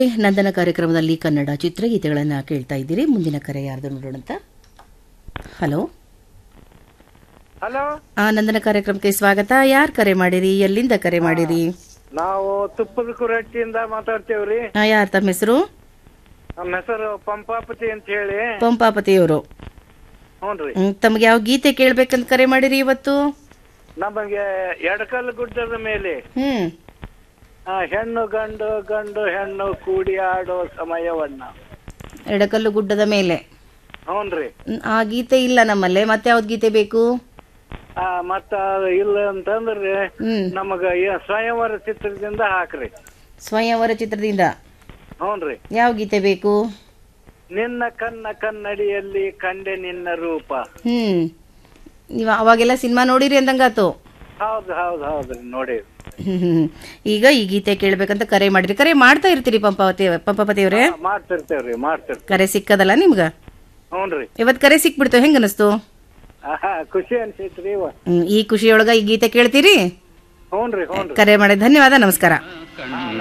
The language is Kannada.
ನಂದನ ಕಾರ್ಯಕ್ರಮದಲ್ಲಿ ಕನ್ನಡ ಚಿತ್ರಗೀತೆಗಳನ್ನು ಕೇಳ್ತಾ ಇದ್ದೀರಿ ಮುಂದಿನ ಕರೆ ಯಾರ್ದು ನೋಡೋಣ ಅಂತ ಹಲೋ ಹಲೋ ಆ ನಂದನ ಕಾರ್ಯಕ್ರಮಕ್ಕೆ ಸ್ವಾಗತ ಯಾರು ಕರೆ ಮಾಡಿರಿ ಎಲ್ಲಿಂದ ಕರೆ ಮಾಡಿರಿ ನಾವು ತುಪ್ಪದ ಕುರಟ್ಟಿಯಿಂದ ಮಾತಾಡ್ತೇವ್ರಿ ಆ, ಯಾರ್ ತಮ್ಮ ಹೆಸರು ನಮ್ಮ ಹೆಸರು ಪಂಪಾಪತಿ ಅಂತ ಹೇಳಿ ಪಂಪಾಪತಿಯವರು ಹ್ಞೂನ್ರಿ ಹ್ಮ್, ತಮ್ಗೆ ಯಾವ ಗೀತೆ ಕೇಳ್ಬೇಕಂತ ಕರೆ ಮಾಡಿರಿ ಇವತ್ತು ನಮಗೆ ಎಡಕಲ್ ಗುಡ್ಡದ ಮೇಲೆ ಹ್ಮ್ ಆ, ಹೆಣ್ಣು ಗಂಡು ಗಂಡು ಹೆಣ್ಣು ಕೂಡಿ ಆಡೋ ಸಮಯವನ್ನ ಎಡಕಲ್ಲು ಗುಡ್ಡದ ಮೇಲೆ ಹ್ಞೂನ್ರಿ ಹ್ಮ್, ಆ ಗೀತೆ ಇಲ್ಲ ನಮ್ಮಲ್ಲೇ ಮತ್ತೆ ಯಾವ್ದು ಗೀತೆ ಬೇಕು ಆ, ಮತ್ತ ಇಲ್ಲ ಅಂತಂದ್ರಿ ಹ್ಮ್ ನಮಗ ಈ ಸ್ವಯಂವರ ಚಿತ್ರದಿಂದ ಹಾಕ್ರಿ ಸ್ವಯಂವರ ಚಿತ್ರದಿಂದ ಹ್ಞೂನ್ರಿ ಯಾವ ಗೀತೆ ಬೇಕು ನಿನ್ನ ಕನ್ನ ಕನ್ನಡಿಯಲ್ಲಿ ಕಂಡೆ ನಿನ್ನ ರೂಪ ಹ್ಮ್ ನೀವು ಅವಾಗೆಲ್ಲ ಸಿನಿಮಾ ನೋಡಿರಿ ಅಂದಂಗಾತು ಹೌದು ಹೌದು ಹೌದ್ರಿ ನೋಡಿ ಹ್ಮ್. ಈಗ ಈ ಗೀತೆ ಕೇಳ್ಬೇಕಂತ ಕರೆ ಮಾಡಿರಿ ಕರೆ ಮಾಡ್ತಾ ಇರ್ತೀರಿ ಪಂಪಾವತಿ ಪಂಪಾಪತಿಯವ್ರೆ ಮಾಡ್ತಿರ್ತೇವ್ರಿ ಮಾಡ್ತಿರ್ತೇವ್ ಕರೆ ಸಿಕ್ಕದಲ್ಲ ನಿಮ್ಗ ಹ್ಞೂನ್ರಿ ಇವತ್ ಕರೆ ಸಿಕ್ಬಿಡ್ತು ಹೆಂಗ ಅನಸ್ತು ಆಹಾ, ಖುಷಿ ಅನ್ಸೈತ್ರಿ ಇವ ಹ್ಮ್, ಈ ಖುಷಿಯೊಳಗ ಈ ಗೀತೆ ಕೇಳ್ತೀರಿ ಹ್ಞೂನ್ರಿ ಹ್ಞೂನ್ರಿ ಕರೆ ಮಾಡಿ ಧನ್ಯವಾದ ನಮಸ್ಕಾರ